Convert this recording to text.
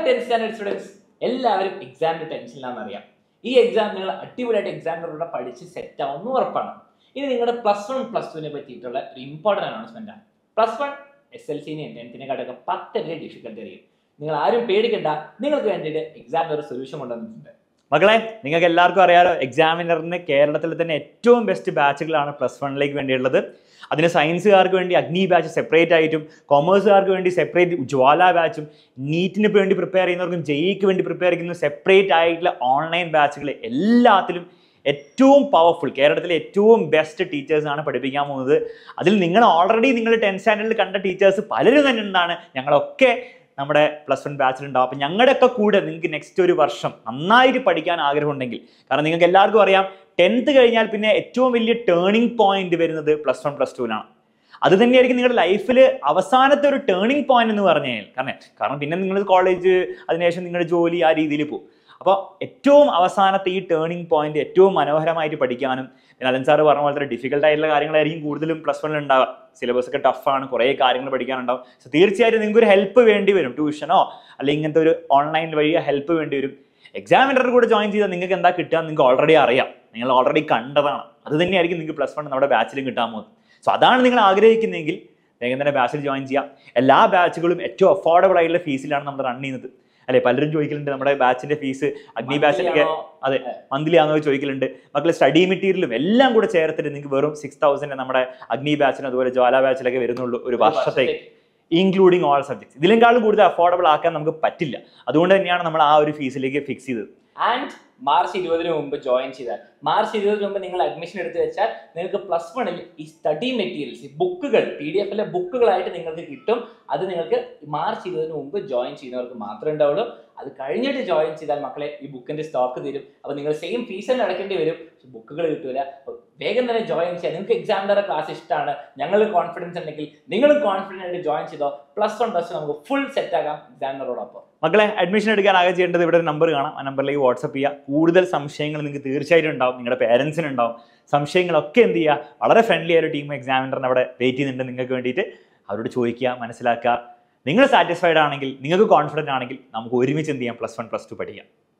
tenth standard students എല്ലാവരും എക്സാമിന്റെ ടെൻഷനിലാണെന്ന് അറിയാം ഈ എക്സാം നിങ്ങൾ അടിപൊളിയായിട്ട് എക്സാമിലൂടെ പഠിച്ച് സെറ്റ് ആവുമെന്ന് ഉറപ്പാണ് ഇത് നിങ്ങളുടെ പ്ലസ് വൺ പ്ലസ് ടുവിനെ പറ്റിയിട്ടുള്ള ഒരു ഇമ്പോർട്ടൻ്റ് അനൗൺസ്മെന്റ് ആണ് പ്ലസ് വൺ എസ് എൽ സിനെയും ടെൻത്തിനെക്കാട്ടൊക്കെ പത്തര ഡിഫിക്കൽട്ടി അറിയും നിങ്ങൾ ആരും പേടിക്കണ്ട നിങ്ങൾക്ക് വേണ്ടിയിട്ട് എക്സാമിന് ഒരു സൊല്യൂഷൻ കൊണ്ടുവന്നിട്ടുണ്ട് മക്കളെ നിങ്ങൾക്ക് എല്ലാവർക്കും അറിയാലോ എക്സാമിനറിന് കേരളത്തിൽ തന്നെ ഏറ്റവും ബെസ്റ്റ് ബാച്ചുകളാണ് പ്ലസ് വണ്ണിലേക്ക് വേണ്ടിയുള്ളത് അതിന് സയൻസുകാർക്ക് വേണ്ടി അഗ്നി ബാച്ച് സെപ്പറേറ്റ് ആയിട്ടും കൊമേഴ്സുകാർക്ക് വേണ്ടി സെപ്പറേറ്റ് ജ്വാല ബാച്ചും നീറ്റിന് വേണ്ടി പ്രിപ്പയർ ചെയ്യുന്നവർക്കും ജെയ്ക്ക് വേണ്ടി പ്രിപ്പയർ ചെയ്യുന്ന സെപ്പറേറ്റ് ആയിട്ടുള്ള ഓൺലൈൻ ബാച്ചുകൾ എല്ലാത്തിലും ഏറ്റവും പവർഫുൾ കേരളത്തിലെ ഏറ്റവും ബെസ്റ്റ് ടീച്ചേഴ്സാണ് പഠിപ്പിക്കാൻ പോകുന്നത് അതിൽ നിങ്ങൾ ഓൾറെഡി നിങ്ങൾ ടെൻത്ത് സ്റ്റാൻഡേർഡിൽ കണ്ട ടീച്ചേഴ്സ് പലരും തന്നെ എന്താണ് ഞങ്ങളൊക്കെ നമ്മുടെ പ്ലസ് വൺ ബാച്ചിലുണ്ടാവും അപ്പം ഞങ്ങളുടെയൊക്കെ കൂടെ നിങ്ങൾക്ക് നെക്സ്റ്റ് ഒരു വർഷം നന്നായിട്ട് പഠിക്കാൻ ആഗ്രഹമുണ്ടെങ്കിൽ കാരണം നിങ്ങൾക്ക് എല്ലാവർക്കും അറിയാം ടെൻത്ത് കഴിഞ്ഞാൽ പിന്നെ ഏറ്റവും വലിയ ടേണിംഗ് പോയിന്റ് വരുന്നത് പ്ലസ് വൺ പ്ലസ് ടുവിലാണ് അത് തന്നെയായിരിക്കും നിങ്ങളുടെ ലൈഫിൽ അവസാനത്തെ ഒരു ടേണിംഗ് പോയിന്റ് എന്ന് പറഞ്ഞു കഴിഞ്ഞാൽ കാരണം കാരണം പിന്നെ നിങ്ങൾ കോളേജ് അതിനുശേഷം നിങ്ങളുടെ ജോലി ആ രീതിയിൽ പോകും അപ്പോൾ ഏറ്റവും അവസാനത്തെ ഈ ടേണിംഗ് പോയിന്റ് ഏറ്റവും മനോഹരമായിട്ട് പഠിക്കാനും പിന്നെ അലൻ സാറ് പറഞ്ഞ പോലത്തെ ഡിഫിക്കൽട്ട് ആയിട്ടുള്ള കാര്യങ്ങളായിരിക്കും കൂടുതലും പ്ലസ് വണ്ണിൽ ഉണ്ടാവുക സിലബസ് ഒക്കെ ടഫാണ് കുറേ കാര്യങ്ങൾ പഠിക്കാനുണ്ടാവും സോ തീർച്ചയായിട്ടും നിങ്ങൾക്ക് ഒരു ഹെൽപ്പ് വേണ്ടി വരും ട്യൂഷനോ അല്ലെങ്കിൽ ഇങ്ങനത്തെ ഒരു ഓൺലൈൻ വഴി ഹെൽപ്പ് വേണ്ടി വരും എക്സാമിനറുടെ കൂടെ ജോയിൻ ചെയ്താൽ നിങ്ങൾക്ക് എന്താ കിട്ടുക നിങ്ങൾക്ക് ഓൾറെഡി അറിയാം നിങ്ങൾ ഓൾറെഡി കണ്ടതാണ് അത് തന്നെയായിരിക്കും നിങ്ങൾക്ക് പ്ലസ് വൺ നമ്മുടെ ബാച്ചിലും കിട്ടാൻ പോകുന്നത് സോ അതാണ് നിങ്ങൾ ആഗ്രഹിക്കുന്നതെങ്കിൽ വേഗം തന്നെ ബാച്ചിൽ ജോയിൻ ചെയ്യാം എല്ലാ ബാച്ചുകളും ഏറ്റവും അഫോർഡബിൾ ആയിട്ടുള്ള ഫീസിലാണ് നമ്മൾ റൺ ചെയ്യുന്നത് അല്ലെ പലരും ചോദിക്കലുണ്ട് നമ്മുടെ ബാച്ചിന്റെ ഫീസ് അഗ്നി ബാച്ചിലൊക്കെ അതെ മന്ത്ലി ആണോ ചോദിക്കലുണ്ട് മക്കളെ സ്റ്റഡി മെറ്റീരിയലും എല്ലാം കൂടെ ചേർത്തിട്ട് നിങ്ങൾക്ക് വെറും സിക്സ് തൗസൻഡ് നമ്മുടെ അഗ്നി ബാച്ചിന് അതുപോലെ ജ്വാല ബാച്ചിലൊക്കെ വരുന്നുള്ളൂ ഒരു വർഷത്തേക്ക് ഇൻക്ലൂഡിങ് ഓൾ സബ്ജക്ട്സ് ഇതിനേക്കാളും കൂടുതൽ അഫോർഡബിൾ ആക്കാൻ നമുക്ക് പറ്റില്ല അതുകൊണ്ട് തന്നെയാണ് നമ്മൾ ആ ഒരു ഫീസിലേക്ക് ഫിക്സ് ചെയ്തത് ആൻഡ് മാർച്ച് ഇരുപതിന് മുമ്പ് ജോയിൻ ചെയ്താൽ മാർച്ച് ഇരുപതിന് മുമ്പ് നിങ്ങൾ അഡ്മിഷൻ എടുത്ത് വെച്ചാൽ നിങ്ങൾക്ക് പ്ലസ് വണ്ണിൽ ഈ സ്റ്റഡി മെറ്റീരിയൽസ് ഈ ബുക്കുകൾ പി ഡി എഫിലെ ബുക്കുകളായിട്ട് നിങ്ങൾക്ക് കിട്ടും അത് നിങ്ങൾക്ക് മാർച്ച് ഇരുപതിന് മുമ്പ് ജോയിൻ ചെയ്യുന്നവർക്ക് മാത്രമേ ഉണ്ടാവുള്ളൂ അത് കഴിഞ്ഞിട്ട് ജോയിൻ ചെയ്താൽ മക്കളെ ഈ ബുക്കിന്റെ സ്റ്റോക്ക് തരും അപ്പോൾ നിങ്ങൾ സെയിം ഫീസ് തന്നെ അടയ്ക്കേണ്ടി വരും ബുക്കുകൾ കിട്ടൂല അപ്പോൾ വേഗം തന്നെ ജോയിൻ ചെയ്യാം നിങ്ങൾക്ക് എക്സാമിൻ്റെ ക്ലാസ് ഇഷ്ടമാണ് ഞങ്ങൾ കോൺഫിഡൻസ് ഉണ്ടെങ്കിൽ നിങ്ങളും കോൺഫിഡൻ്റ് ആയിട്ട് ജോയിൻ ചെയ്തോ പ്ലസ് വൺ പ്ലസ് നമുക്ക് ഫുൾ സെറ്റ് ആകാം എക്സാമിനറോടൊപ്പം മക്കളെ അഡ്മിഷൻ എടുക്കാൻ ആകെ ചെയ്യേണ്ടത് ഇവിടെ ഒരു നമ്പർ കാണാം ആ നമ്പറിലേക്ക് വാട്സപ്പ് ചെയ്യുക കൂടുതൽ സംശയങ്ങൾ നിങ്ങൾക്ക് തീർച്ചയായിട്ടും ഉണ്ടാവും നിങ്ങളുടെ പേരൻസിന് ഉണ്ടാവും സംശയങ്ങളൊക്കെ എന്ത് ചെയ്യുക വളരെ ഫ്രണ്ട്ലി ആയ ഒരു ടീം എക്സാമിനറിന് അവിടെ വെയിറ്റ് ചെയ്യുന്നുണ്ട് നിങ്ങൾക്ക് വേണ്ടിയിട്ട് അവരോട് ചോദിക്കുക മനസ്സിലാക്കുക നിങ്ങൾ സാറ്റിസ്ഫൈഡ് ആണെങ്കിൽ നിങ്ങൾക്ക് കോൺഫിഡൻ്റ് ആണെങ്കിൽ നമുക്ക് ഒരുമിച്ച് എന്ത് ചെയ്യാം പ്ലസ് വൺ പ്ലസ് ടു പഠിക്കാം